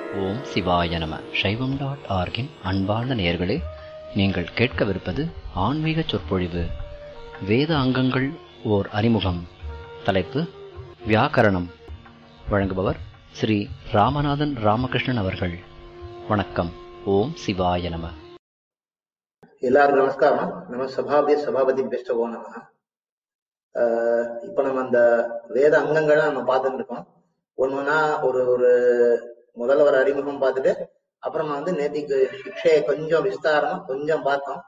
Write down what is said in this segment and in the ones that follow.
ஓம் சிவாய நம சைவம் டாட் ஆர்கின் அன்பார்ந்த நேயர்களே நீங்கள் கேட்கவிருப்பது ஆன்மீக சொற்பொழிவு வேத அங்கங்கள் ஓர் அறிமுகம் தலைப்பு வியாக்கரணம் வழங்குபவர் ஸ்ரீ ராமநாதன் ராமகிருஷ்ணன் அவர்கள் வணக்கம் ஓம் சிவாய நம எல்லாரும் நமஸ்காரம் நம்ம சபாபிய சபாபதி பெஸ்டவோ நம ஆஹ் இப்ப நம்ம அந்த வேத அங்கங்களை நம்ம பார்த்துட்டு இருக்கோம் ஒண்ணுன்னா ஒரு ஒரு முதல்ல ஒரு அறிமுகம் பார்த்துட்டு அப்புறமா வந்து நேத்திக்கு சிக்ஷையை கொஞ்சம் விஸ்தாரமா கொஞ்சம் பார்த்தோம்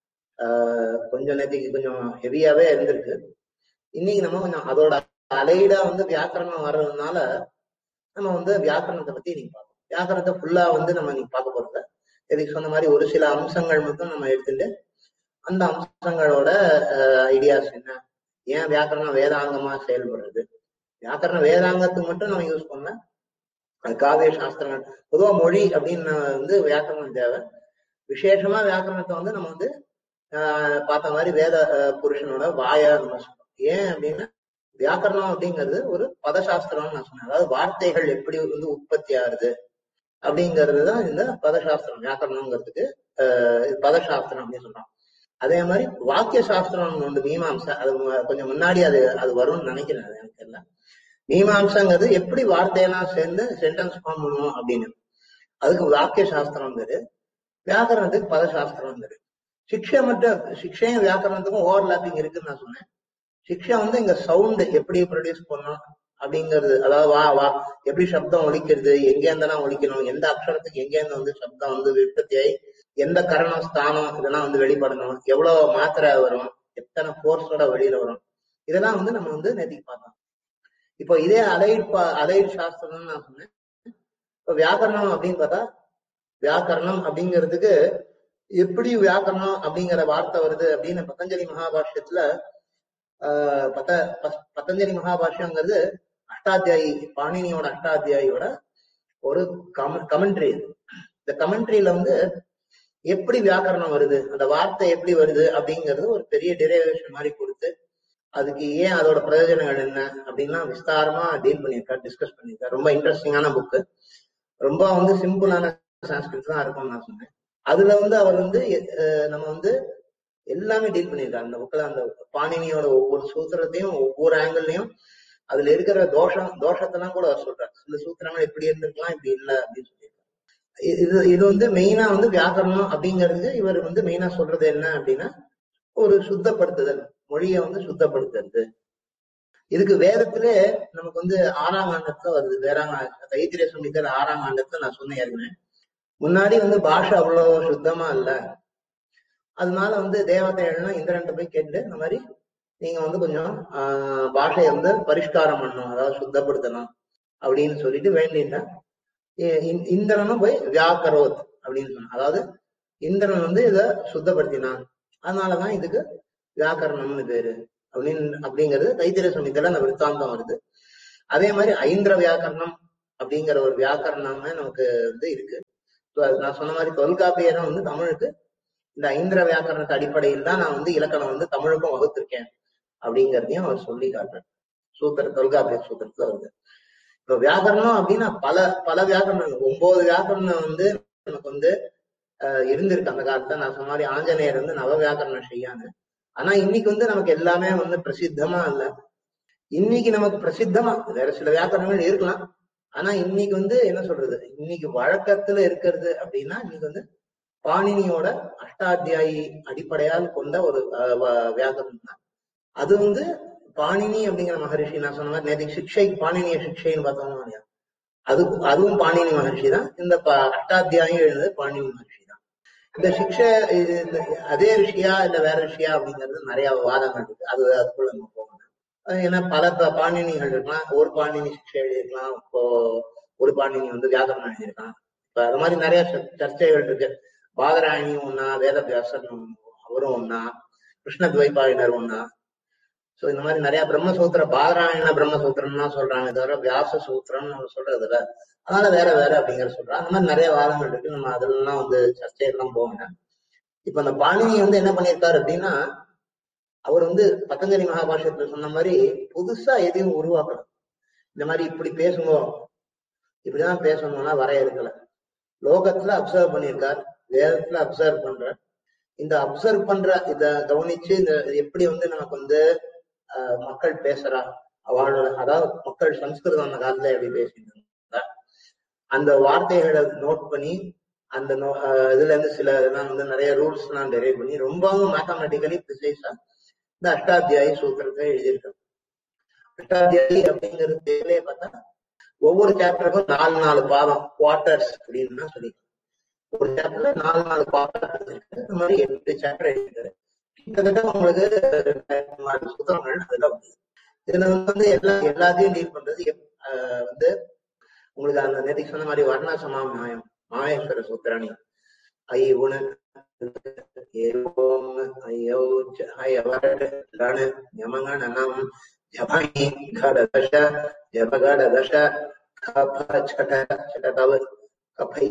ஆஹ் கொஞ்சம் நேத்திக்கு கொஞ்சம் ஹெவியாவே இருந்திருக்கு இன்னைக்கு நம்ம கொஞ்சம் அதோட அலைடா வந்து வியாக்கரணம் வர்றதுனால நம்ம வந்து வியாக்கரணத்தை பத்தி இன்னைக்கு பார்ப்போம் வியாக்கரணத்தை ஃபுல்லா வந்து நம்ம இன்னைக்கு பார்க்க போறது இதுக்கு சொன்ன மாதிரி ஒரு சில அம்சங்கள் மட்டும் நம்ம எடுத்துட்டு அந்த அம்சங்களோட ஐடியாஸ் என்ன ஏன் வியாக்கரணம் வேதாங்கமா செயல்படுறது வியாக்கரணம் வேதாங்கத்துக்கு மட்டும் நம்ம யூஸ் பண்ண அது காவிய சாஸ்திரங்கள் பொதுவா மொழி அப்படின்னு வந்து வியாக்கரணம் தேவை விசேஷமா வியாக்கரணத்தை வந்து நம்ம வந்து ஆஹ் பார்த்த மாதிரி வேத ஆஹ் புருஷனோட வாயா நம்ம சொல்றோம் ஏன் அப்படின்னா வியாக்கரணம் அப்படிங்கிறது ஒரு பதசாஸ்திரம்னு நான் சொன்னேன் அதாவது வார்த்தைகள் எப்படி வந்து உற்பத்தி ஆகுது அப்படிங்கிறது தான் இந்த பதசாஸ்திரம் வியாக்கரணங்கிறதுக்கு ஆஹ் பதசாஸ்திரம் அப்படின்னு சொல்றோம் அதே மாதிரி வாக்கிய சாஸ்திரம் ஒன்று மீமாம்சை அது கொஞ்சம் முன்னாடி அது அது வரும்னு நினைக்கிறேன் அது எனக்கு தெரியல மீமாம்சங்கிறது எப்படி வார்த்தையெல்லாம் சேர்ந்து சென்டென்ஸ் ஃபார்ம் பண்ணுவோம் அப்படின்னு அதுக்கு வாக்கிய சாஸ்திரம் பேரு வியாக்கரணத்துக்கு பதசாஸ்திரம் பேரு சிக்ஷை மட்டும் சிக்ஷையும் வியாக்கரணத்துக்கும் ஓவர்லாப்பிங் இருக்குன்னு நான் சொன்னேன் சிக்ஷை வந்து இங்க சவுண்ட் எப்படி ப்ரொடியூஸ் பண்ணும் அப்படிங்கிறது அதாவது வா வா எப்படி சப்தம் ஒழிக்கிறது எங்க இருந்தெல்லாம் ஒழிக்கணும் எந்த அக்ஷரத்துக்கு எங்க இருந்து வந்து சப்தம் வந்து உற்பத்தி ஆகி எந்த கரணம் ஸ்தானம் இதெல்லாம் வந்து வெளிப்படணும் எவ்வளவு மாத்திரை வரும் எத்தனை போர்ஸோட வெளியில வரும் இதெல்லாம் வந்து நம்ம வந்து நேத்திக்கு பார்த்தோம் இப்போ இதே அலைட் அலைட் சாஸ்திரம்னு நான் சொன்னேன் இப்போ வியாக்கரணம் அப்படின்னு பார்த்தா வியாக்கரணம் அப்படிங்கிறதுக்கு எப்படி வியாக்கரணம் அப்படிங்கிற வார்த்தை வருது அப்படின்னு பதஞ்சலி மகாபாஷ்யத்துல ஆஹ் பத பதஞ்சலி மகாபாஷ்யங்கிறது அஷ்டாத்தியாயி பாணினியோட அஷ்டாத்தியாயியோட ஒரு கம கமெண்ட்ரி இது இந்த கமெண்ட்ரியில வந்து எப்படி வியாக்கரணம் வருது அந்த வார்த்தை எப்படி வருது அப்படிங்கிறது ஒரு பெரிய டெரிவேஷன் மாதிரி கொடுத்து அதுக்கு ஏன் அதோட பிரயோஜனங்கள் என்ன அப்படின்லாம் விஸ்தாரமா டீல் பண்ணியிருக்காரு டிஸ்கஸ் பண்ணியிருக்காரு ரொம்ப இன்ட்ரெஸ்டிங்கான புக்கு ரொம்ப வந்து சிம்பிளான சான்ஸ்கிரிட் தான் இருக்கும்னு நான் சொன்னேன் அதுல வந்து அவர் வந்து நம்ம வந்து எல்லாமே டீல் பண்ணியிருக்காரு அந்த புக்கில் அந்த பாணினியோட ஒவ்வொரு சூத்திரத்தையும் ஒவ்வொரு ஆங்கிள்லயும் அதுல இருக்கிற தோஷம் தோஷத்தெல்லாம் கூட அவர் சொல்றாரு இந்த சூத்திரங்கள் இப்படி இருந்திருக்கலாம் இப்படி இல்லை அப்படின்னு சொல்லியிருக்காரு இது இது வந்து மெயினா வந்து வியாக்கரணம் அப்படிங்கிறது இவர் வந்து மெயினா சொல்றது என்ன அப்படின்னா ஒரு சுத்தப்படுத்துதல் மொழியை வந்து சுத்தப்படுத்துறது இதுக்கு வேதத்திலே நமக்கு வந்து ஆறாம் ஆண்டத்துல வருது வேறாங்க தைத்திரிய சமித்தர் ஆறாம் ஆண்டத்துல நான் சொன்னேன் ஏற்கனவே முன்னாடி வந்து பாஷை அவ்வளவு சுத்தமா இல்ல அதனால வந்து தேவதைகள்லாம் இந்திரன்ட்ட போய் கேட்டு இந்த மாதிரி நீங்க வந்து கொஞ்சம் ஆஹ் பாஷையை வந்து பரிஷ்காரம் பண்ணணும் அதாவது சுத்தப்படுத்தணும் அப்படின்னு சொல்லிட்டு வேண்டினா இந்திரனும் போய் வியாக்கரோத் அப்படின்னு சொன்னான் அதாவது இந்திரன் வந்து இதை சுத்தப்படுத்தினான் அதனாலதான் இதுக்கு வியாக்கரணம்னு பேரு அப்படின்னு அப்படிங்கிறது தைத்திரிய சமயத்துல அந்த விற்த்தாந்தம் வருது அதே மாதிரி ஐந்திர வியாக்கரணம் அப்படிங்கிற ஒரு வியாக்கரணமே நமக்கு வந்து இருக்கு நான் சொன்ன மாதிரி தொல்காப்பியரும் வந்து தமிழுக்கு இந்த ஐந்திர வியாக்கரணத்து அடிப்படையில் தான் நான் வந்து இலக்கணம் வந்து தமிழுக்கும் வகுத்திருக்கேன் அப்படிங்கிறதையும் அவர் சொல்லி காட்டுறேன் சூத்திர தொல்காப்பிய சூத்திரத்துல வருது இப்ப வியாக்கரணம் அப்படின்னா பல பல வியாக்கரணம் ஒன்பது வியாக்கரணம் வந்து நமக்கு வந்து அஹ் இருந்திருக்கு அந்த காலத்துல நான் சொன்ன மாதிரி ஆஞ்சநேயர் வந்து நவ வியாக்கரணம் செய்யான்னு ஆனா இன்னைக்கு வந்து நமக்கு எல்லாமே வந்து பிரசித்தமா இல்ல இன்னைக்கு நமக்கு பிரசித்தமா வேற சில வியாக்கரணங்கள் இருக்கலாம் ஆனா இன்னைக்கு வந்து என்ன சொல்றது இன்னைக்கு வழக்கத்துல இருக்கிறது அப்படின்னா இன்னைக்கு வந்து பாணினியோட அஷ்டாத்தியாயி அடிப்படையால் கொண்ட ஒரு வியாக்கரணம் தான் அது வந்து பாணினி அப்படிங்கிற மகரிஷி நான் சொன்ன மாதிரி நேற்று சிக்ஷை பாணினிய சிக்ஷைன்னு பார்த்தோம்னா அது அதுவும் பாணினி மகர்ஷி தான் இந்த அஷ்டாத்தியாயம் எழுந்தது பாணினி மகர்ஷி தான் இந்த சிக்ஷை அதே ரிஷியா இல்ல வேற ரிஷியா அப்படிங்கிறது நிறைய வாதங்கள் இருக்கு அது அதுக்குள்ள நம்ம போகணும் ஏன்னா பல பாணினிகள் இருக்கலாம் ஒரு பாணினி சிக்ஷை எழுதியிருக்கலாம் இப்போ ஒரு பாணினி வந்து வியாகரணம் எழுதியிருக்கலாம் இப்ப அது மாதிரி நிறைய சர்ச்சைகள் இருக்கு பாதராயணி ஒன்னா வேதவியாசன் அவரும் ஒன்னா கிருஷ்ண துவைபாயினர் ஒன்னா சோ இந்த மாதிரி நிறைய பிரம்மசூத்திர பாதராயண பிரம்மசூத்திரம்னா சொல்றாங்க தவிர வியாச சூத்திரம்னு சொல்றது இல்ல அதனால வேற வேற அப்படிங்கிற சொல்றாங்க அந்த மாதிரி நிறைய வாதங்கள் இருக்கு நம்ம அதெல்லாம் வந்து சர்ச்சையெல்லாம் போங்க இப்ப அந்த பாணினி வந்து என்ன பண்ணியிருக்காரு அப்படின்னா அவர் வந்து பத்தஞ்சலி மகாபாஷ்யத்துல சொன்ன மாதிரி புதுசா எதையும் உருவாக்கணும் இந்த மாதிரி இப்படி பேசுங்க இப்படிதான் பேசணும்னா வரையறுக்கல லோகத்துல அப்சர்வ் பண்ணியிருக்கார் வேதத்துல அப்சர்வ் பண்ற இந்த அப்சர்வ் பண்ற இத கவனிச்சு இந்த எப்படி வந்து நமக்கு வந்து ஆஹ், மக்கள் பேசுறா அவளோட அதாவது மக்கள் சம்ஸ்கிருதம் அந்த காலத்துல எப்படி பேசிட்டு இருந்தா அந்த வார்த்தைகளை நோட் பண்ணி அந்த நோ- ஆஹ், இதுல இருந்து சில இதெல்லாம் வந்து நிறைய ரூல்ஸ் எல்லாம் டெரைவ் பண்ணி ரொம்பவும் மேத்தமெட்டிக்கலி ப்ரிசைஸா இந்த அஷ்டாத்தியாயி சூத்திரத்தை எழுதியிருக்காங்க அஷ்டாத்தியாயி அப்படிங்கிறது பேர்லயே பார்த்தா ஒவ்வொரு சாப்டருக்கும் நாலு நாலு பாதம் குவார்டர்ஸ் அப்படின்னு தான் சொல்லி ஒரு சாப்டர்ல நாலு நாலு பாதம் இருக்கு இந்த மாதிரி எட்டு சாப்டர் எழுதிருக்காரு கிட்டத்தட்ட உங்களுக்கு ரெண்டாயிரத்தி நாலு சுத்தங்கள் அதுல வந்து இதுல வந்து எல்லா எல்லாத்தையும் டீல் பண்றது எப்- ஆஹ் வந்து உங்களுக்கு அந்த நேற்றுக்கு சொன்ன மாதிரி வர்ண சமாம் நியாயம் மாயேஸ்வர சூத்திராணி ஐ உண ஏவோம் ஐயோ ஐயவரட் லணு யமங்க நனம் ஜபானி கட தச ஜபகட தச கப சட சடதவ கபை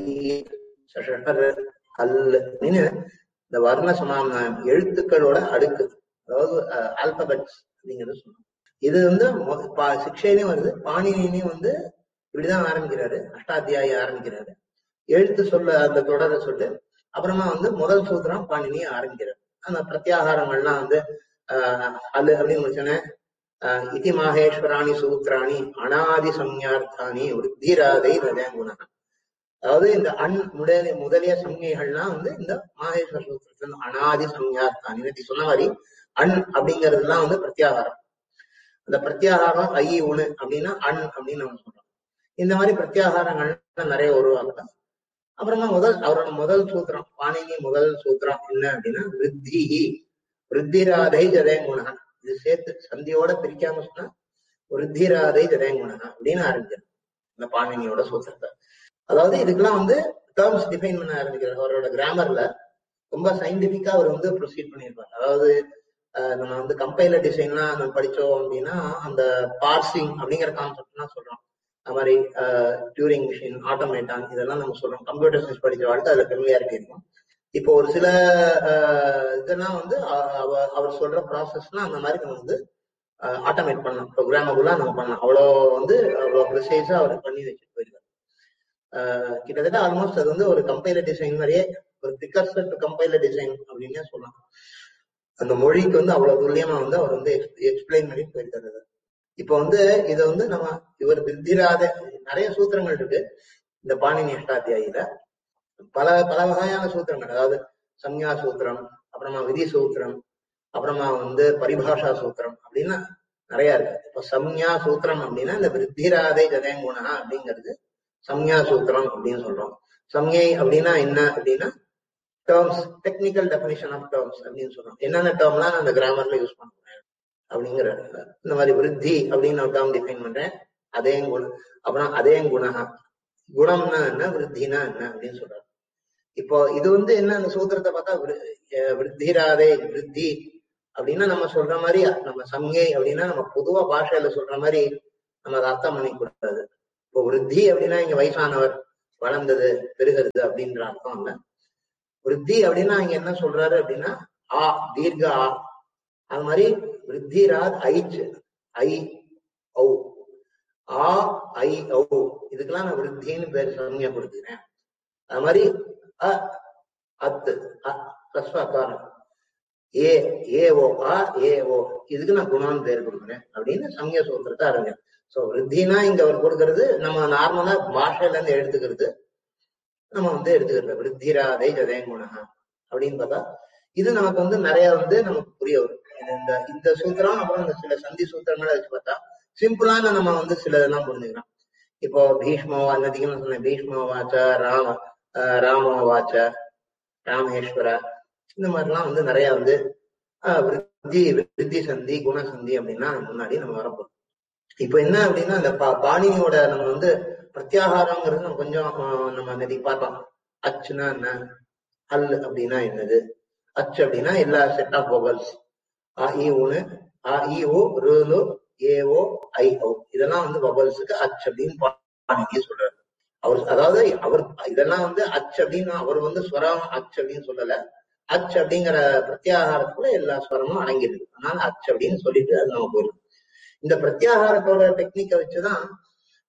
சஷர் கல் அப்படின்னு இந்த வர்ண சமானம் எழுத்துக்களோட அடுக்கு அதாவது ஆல்பபெட்ஸ் அப்படிங்கிறது சொன்னோம் இது வந்து மொ- பா- சிக்ஷையிலையும் வருது பாணினிலையும் வந்து இப்படிதான் ஆரம்பிக்கிறாரு அஷ்டாத்தியாயி ஆரம்பிக்கிறாரு எழுத்து சொல்ல அந்த தொடரை சொல்லு அப்புறமா வந்து முதல் சூத்திரம் பாணினியை ஆரம்பிக்கிறார் அந்த பிரத்யாகாரங்கள்லாம் வந்து ஆஹ் அது அப்படின்னு முடிச்சோன்னே ஆஹ் இதி மாகேஸ்வராணி சூத்திராணி அனாதி சம்யார்த்தானி விருத்திராதை ரஜங்குணா அதாவது இந்த அன் முதலிய முதலிய சம்ஞைகள்லாம் வந்து இந்த மாகேஸ்வர சூத்திரத்துல அனாதி சம்யார்த்தானி நேத்தி சொன்ன மாதிரி அன் அப்படிங்கிறதுலாம் வந்து பிரத்யாகாரம் அந்த பிரத்யாகாரம் ஐ உணு அப்படின்னா அன் அப்படின்னு நம்ம சொல்றோம் இந்த மாதிரி பிரத்யாகாரங்கள் நிறைய உருவாக்கலாம் அப்புறமா முதல் அவரோட முதல் சூத்திரம் பாணினி முதல் சூத்திரம் என்ன அப்படின்னா விருத்தி விருத்திராதை ஜதேங்குணா இது சேர்த்து சந்தியோட பிரிக்காம சொன்னா விருத்திராதை ஜதேங்குணா அப்படின்னு ஆரம்பிக்கிறார் இந்த பாணினியோட சூத்திரத்தை அதாவது இதுக்கெல்லாம் வந்து டேர்ம்ஸ் டிஃபைன் பண்ண ஆரம்பிக்கிறார் அவரோட கிராமர்ல ரொம்ப சயின்டிபிக்கா அவர் வந்து ப்ரொசீட் பண்ணியிருப்பார் அதாவது அஹ், நம்ம வந்து கம்பைலர் டிசைன்லாம் நம்ம படிச்சோம் அப்படின்னா அந்த பார்சிங் அப்படிங்கிற கான்செப்ட்லாம் சொல்றோம் அது மாதிரி டியூரிங் மிஷின் ஆட்டோமேட்டான் இதெல்லாம் நம்ம சொல்றோம் கம்ப்யூட்டர் சயின்ஸ் படிச்ச வாழ்க்கை அதுல ஃபெமிலியாரிட்டி இருக்கும் இப்போ ஒரு சில அஹ், இதெல்லாம் வந்து அ- அவ- அவர் சொல்ற ப்ராசஸ்லாம் அந்த மாதிரி நம்ம வந்து ஆட்டோமேட் பண்ணலாம் ப்ரோக்ராமபுளா நம்ம பண்ணலாம் அவ்வளோ வந்து அவ்வளோ ப்ரிசைஸா அவர் பண்ணி வச்சுட்டு போயிருக்காரு அஹ், கிட்டத்தட்ட ஆல்மோஸ்ட் அது வந்து ஒரு கம்பைலர் டிசைன் மாதிரியே ஒரு பிக்கர்சர் டு கம்பைலர் டிசைன் அப்படின்னே சொல்லலாம் அந்த மொழிக்கு வந்து அவ்வளவு துல்லியமா வந்து அவர் வந்து எக்ஸ்பிளைன் பண்ணி போயிருக்காரு அதை. இப்போ வந்து இதை வந்து நம்ம இவர் விருத்திராத நிறைய சூத்திரங்கள் இருக்கு இந்த பாணினி அஷ்டாத்தியாயில பல பல வகையான சூத்திரங்கள் அதாவது சம்யா சூத்திரம் அப்புறமா விதி சூத்திரம் அப்புறமா வந்து பரிபாஷா சூத்திரம் அப்படின்னா நிறைய இருக்கு இப்போ சம்யா சூத்திரம் அப்படின்னா இந்த விருத்திராதை ஜதேங்குணா அப்படிங்கிறது சம்யா சூத்திரம் அப்படின்னு சொல்றோம் சம்யை அப்படின்னா என்ன அப்படின்னா terms technical definition of terms அப்படின்னு சொல்றோம் என்னென்ன டேர்ம்லாம் நான் அந்த கிராமர்ல யூஸ் பண்ணுவேன் அப்படிங்கிற இந்த மாதிரி விருத்தி அப்படின்னு ஒரு டேர்ம் டிஃபைன் பண்றேன் அதே குணம் அப்புறம் அதே குணம் குணம்னா என்ன விருத்தினா என்ன அப்படின்னு சொல்றாரு இப்போ இது வந்து என்ன அந்த சூத்திரத்தை பார்த்தா விரு- அஹ் விருத்திராதே விருத்தி அப்படின்னா நம்ம சொல்ற மாதிரி நம்ம சம்யை அப்படின்னா நம்ம பொதுவா பாஷையில சொல்ற மாதிரி நம்ம அதை அர்த்தம் பண்ணிக்க கூடாது இப்போ விருத்தி அப்படின்னா இங்க வயசானவர் வளர்ந்தது பெருகிறது அப்படின்ற அர்த்தம் இல்ல விருத்தி அப்படின்னா இங்க என்ன சொல்றாரு அப்படின்னா ஆ தீர்க்க ஆ அது மாதிரி விருத்திராத் ஐச் ஐ ஔ ஆ ஐ ஔ இதுக்கெல்லாம் நான் விருத்தின்னு பேர் சம்யா கொடுத்துக்கிறேன் அது மாதிரி அ அத்து அஸ்வகாரம் ஏ ஏ ஓ ஆ ஏ ஓ இதுக்கு நான் குணம்னு பேர் கொடுக்குறேன் அப்படின்னு சம்ய சூத்திரத்தை அறிஞர் சோ விருத்தினா இங்க அவர் கொடுக்கறது நம்ம நார்மலா பாஷையில இருந்து எடுத்துக்கிறது நம்ம வந்து எடுத்துக்கிறது விருத்திராதை ஜதேங்குணா அப்படின்னு பார்த்தா இது நமக்கு வந்து நிறைய வந்து நமக்கு புரிய வரும் இது இந்த இந்த சூத்திரம் அப்புறம் இந்த சில சந்தி சூத்திரங்களை வச்சு பார்த்தா சிம்பிளான நம்ம வந்து சில இதெல்லாம் புரிஞ்சுக்கலாம் இப்போ பீஷ்மோ அன்னதிகம் சொன்னேன் பீஷ்மோ வாச்ச ராம ஆஹ் ராமோ வாச்ச ராமேஸ்வர இந்த மாதிரிலாம் வந்து நிறைய வந்து ஆஹ் விருத்தி விருத்தி சந்தி குணசந்தி அப்படின்னா முன்னாடி நம்ம வரப்போம் இப்போ என்ன அப்படின்னா இந்த பா பாணினியோட நம்ம வந்து பிரத்யாகாரங்கிறது நம்ம கொஞ்சம் ஆஹ் நம்ம நெதி பார்த்தோம் அச்சுனா என்ன அல் அப்படின்னா என்னது அச்சு அப்படின்னா எல்லா செட் ஆஃப் வொவல்ஸ் ஆ இ ஊனு ஆ இ ஓ ருலு ஏ ஓ ஐ ஓ இதெல்லாம் வந்து வவல்ஸுக்கு அச் அப்படின்னு பாணினி சொல்றாரு அவர் அதாவது அவர் இதெல்லாம் வந்து அச் அப்படின்னு அவர் வந்து ஸ்வரம் அச் அப்படின்னு சொல்லல அச் அப்படிங்கிற பிரத்யாகாரத்துல எல்லா ஸ்வரமும் அடங்கிருக்கு அதனால அச் அப்படின்னு சொல்லிட்டு அது நம்ம போயிடும் இந்த பிரத்யாகாரத்தோட டெக்னிக்கை வச்சுதான்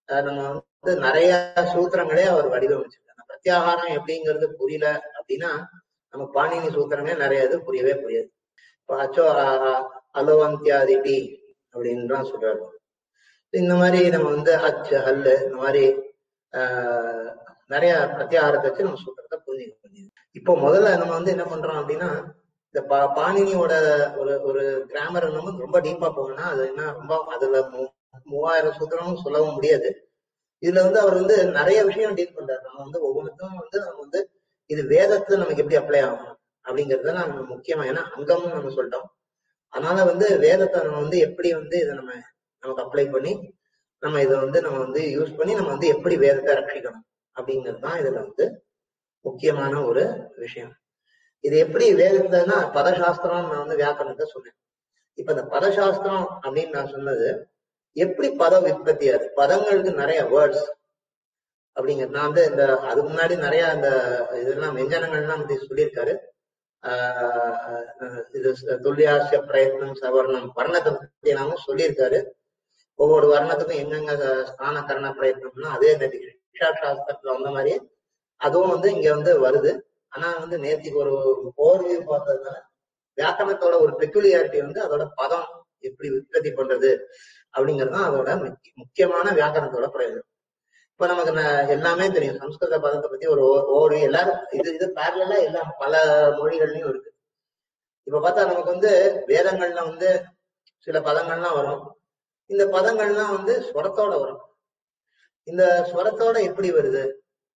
அஹ் நம்ம வந்து நிறைய சூத்திரங்களே அவர் வடிவமைச்சிருக்காரு அந்த பிரத்யாகாரம் எப்படிங்கிறது புரியல அப்படின்னா நம்ம பாணினி சூத்திரமே நிறைய இது புரியவே புரியாது இப்போ அச்சோ அலோவந்தியாதிபி அப்படின்லாம் சொல்றாரு இந்த மாதிரி நம்ம வந்து அச்சு ஹல்லு இந்த மாதிரி ஆஹ் நிறைய பிரத்யாகாரத்தை வச்சு நம்ம சூத்திரத்தை புரிஞ்சுக்க முடியுது இப்போ முதல்ல நம்ம வந்து என்ன பண்றோம் அப்படின்னா இந்த பா பாணினியோட ஒரு ஒரு கிராமர் நம்ம ரொம்ப டீப்பா போகணும்னா அது என்ன ரொம்ப அதுல மூ- மூவாயிரம் சூத்திரமும் சொல்லவும் முடியாது இதுல வந்து அவர் வந்து நிறைய விஷயம் டீல் பண்றாரு நம்ம வந்து ஒவ்வொன்றுக்கும் வந்து நம்ம வந்து இது வேதத்துல நமக்கு எப்படி அப்ளை ஆகும் அப்படிங்கறது நம்ம முக்கியமா ஏன்னா அங்கம்னு நம்ம சொல்லிட்டோம் அதனால வந்து வேதத்தை நம்ம வந்து எப்படி வந்து இதை நம்ம நமக்கு அப்ளை பண்ணி நம்ம இதை வந்து நம்ம வந்து யூஸ் பண்ணி நம்ம வந்து எப்படி வேதத்தை ரட்சிக்கணும் அப்படிங்கிறது தான் இதுல வந்து முக்கியமான ஒரு விஷயம் இது எப்படி வேதத்தைன்னா பதசாஸ்திரம் நான் வந்து வியாக்கரணத்தை சொன்னேன் இப்ப இந்த பதசாஸ்திரம் அப்படின்னு நான் சொன்னது எப்படி பத விற்பத்தி அது பதங்களுக்கு நிறைய வேர்ட்ஸ் அப்படிங்கிறது நான் வந்து இந்த அதுக்கு முன்னாடி நிறைய இந்த இதெல்லாம் வெஞ்சனங்கள்லாம் பத்தி சொல்லியிருக்காரு ஆஹ் அஹ் இது துல்லியாசிய பிரயத்னம் சவர்ணம் வர்ணத்தை பத்தி நாமும் சொல்லியிருக்காரு ஒவ்வொரு வர்ணத்துக்கும் எங்கெங்க ஸ்தான கரண பிரயத்னம்னா அதே இந்த சிக்ஷா சாஸ்திரத்துல வந்த மாதிரி அதுவும் வந்து இங்க வந்து வருது ஆனா வந்து நேத்திக்கு ஒரு ஓர்வியூ பார்த்ததுனால வியாக்கரணத்தோட ஒரு பெக்குலியாரிட்டி வந்து அதோட பதம் எப்படி உற்பத்தி பண்றது அப்படிங்கிறது தான் அதோட முக்கிய- முக்கியமான வியாக்கரணத்தோட பிரயோஜனம் இப்ப நமக்கு ந- எல்லாமே தெரியும் சம்ஸ்கிருத பதத்தை பத்தி ஒரு ஓர் எல்லாரும் இது இது பேரலா எல்லாம் பல மொழிகள்லயும் இருக்கு இப்ப பார்த்தா நமக்கு வந்து வேதங்கள்ல வந்து சில பதங்கள்லாம் வரும் இந்த பதங்கள்லாம் வந்து ஸ்வரத்தோட வரும் இந்த ஸ்வரத்தோட எப்படி வருது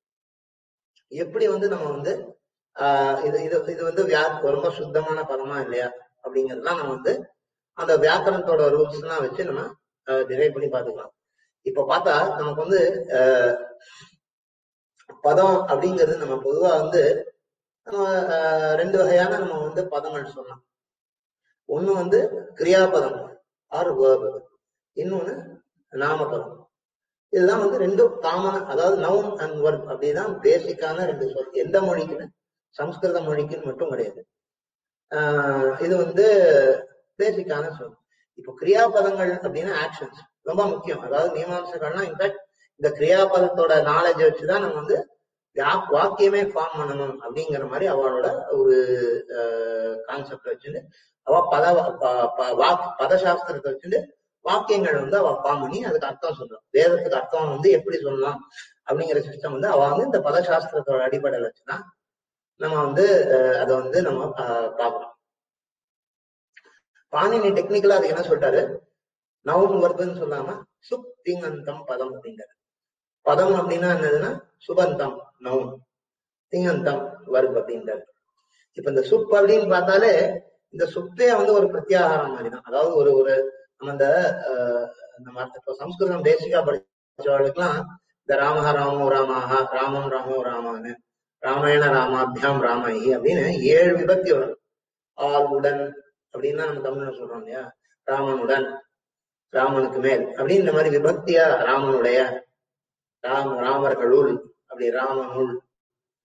எப்படி வந்து நம்ம வந்து ஆஹ் இது இது இது வந்து வியா ரொம்ப சுத்தமான பதமா இல்லையா அப்படிங்கறதுலாம் நம்ம வந்து அந்த வியாக்கரணத்தோட ரூல்ஸ் எல்லாம் வச்சு நம்ம டிரைவ் பண்ணி பார்த்துக்கலாம் இப்ப பார்த்தா நமக்கு வந்து ஆஹ் பதம் அப்படிங்கிறது நம்ம பொதுவா வந்து நம்ம ஆஹ் ரெண்டு வகையான நம்ம வந்து பதங்கள் சொல்லலாம் ஒண்ணு வந்து கிரியாபதம் ஆர் வேர்பு இன்னொன்னு நாமபதம் இதுதான் வந்து ரெண்டும் காமன் அதாவது நவுன் அண்ட் ஒர்க் அப்படிதான் பேசிக்கான ரெண்டு சொல் எந்த மொழிக்குன்னு சம்ஸ்கிருத மொழிக்குன்னு மட்டும் கிடையாது ஆஹ் இது வந்து பேசிக்கான சொல் இப்போ கிரியாபதங்கள் அப்படின்னா ஆக்ஷன்ஸ் ரொம்ப முக்கியம் அதாவது மீமாம்சகள்லாம் இன்ஃபேக்ட் இந்த கிரியாபதத்தோட நாலேஜ் வச்சுதான் நம்ம வந்து வா- வாக்கியமே ஃபார்ம் பண்ணணும் அப்படிங்கிற மாதிரி அவளோட ஒரு கான்செப்ட் வச்சுட்டு அவ பத ப- ப- வாக் பதசாஸ்திரத்தை வச்சுட்டு வாக்கியங்கள் வந்து அவ ஃபார்ம் பண்ணி அதுக்கு அர்த்தம் சொல்றான் வேதத்துக்கு அர்த்தம் வந்து எப்படி சொல்லலாம் அப்படிங்கிற சிஸ்டம் வந்து அவ வந்து இந்த பதசாஸ்திரத்தோட அடிப்படையில வச்சுதான் நம்ம வந்து அஹ், அதை வந்து நம்ம அஹ், பார்க்கணும் பாணினி டெக்னிக்கலா அது என்ன சொல்லிட்டாரு நவுன் வருதுன்னு சொல்லாம சுப் திங்கந்தம் பதம் அப்படிங்கிறாரு பதம் அப்படின்னா என்னதுன்னா சுபந்தம் நவுன் திங்கந்தம் வர்க் அப்படின்றாரு இப்ப இந்த சுப் அப்படின்னு பார்த்தாலே இந்த சுப்பே வந்து ஒரு பிரத்யாகாரம் மாதிரி தான் அதாவது ஒரு ஒரு நம்ம இந்த அஹ், நம்ம இப்போ சம்ஸ்கிருதம் பேசிக்கா படிச்சவர்களுக்கெல்லாம் இந்த ராமஹ ராமோ ராமாஹா ராமம் ராமோ ராமான்னு ராமாயண ராமாபியாம் ராமாயி அப்படின்னு ஏழு விபக்தி வரும் ஆள் உடன் அப்படின்னு நம்ம தமிழ்ல சொல்றோம் இல்லையா ராமனுடன் ராமனுக்கு மேல் அப்படின்னு இந்த மாதிரி விபக்தியா ராமனுடைய ராம ராமர்களுள் அப்படி ராமனுள்